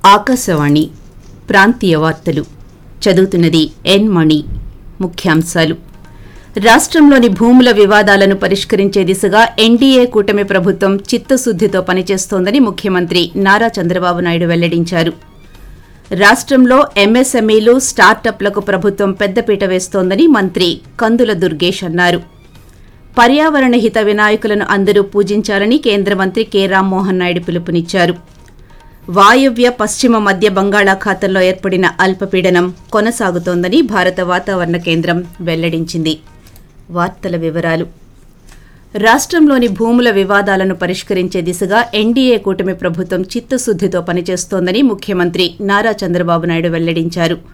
ఆకాశవాణి ప్రాంతీయ వార్తలు చదువుతున్నది ఎన్ మణి ముఖ్యాంశాలు రాష్ట్రంలోని భూముల వివాదాలను పరిష్కరించే దిశగా ఎన్డీఏ కూటమి ప్రభుత్వం చిత్తశుద్దితో పనిచేస్తోందని ముఖ్యమంత్రి నారా చంద్రబాబు నాయుడు వెల్లడించారు రాష్ట్రంలో ఎంఎస్ఎంఈలు స్టార్టప్లకు ప్రభుత్వం పెద్దపీట వేస్తోందని మంత్రి కందుల దుర్గేష్ అన్నారు పర్యావరణ హిత వినాయకులను అందరూ పూజించాలని కేంద్ర మంత్రి కె రామ్మోహన్ నాయుడు పిలుపునిచ్చారు వాయువ్య పశ్చిమ మధ్య బంగాళాఖాతంలో ఏర్పడిన అల్పపీడనం కొనసాగుతోందని భారత వాతావరణ కేంద్రం వెల్లడించింది వార్తల వివరాలు రాష్ట్రంలోని భూముల వివాదాలను పరిష్కరించే దిశగా ఎన్డీఏ కూటమి ప్రభుత్వం చిత్తశుద్దితో పనిచేస్తోందని ముఖ్యమంత్రి నారా చంద్రబాబు నాయుడు వెల్లడించారు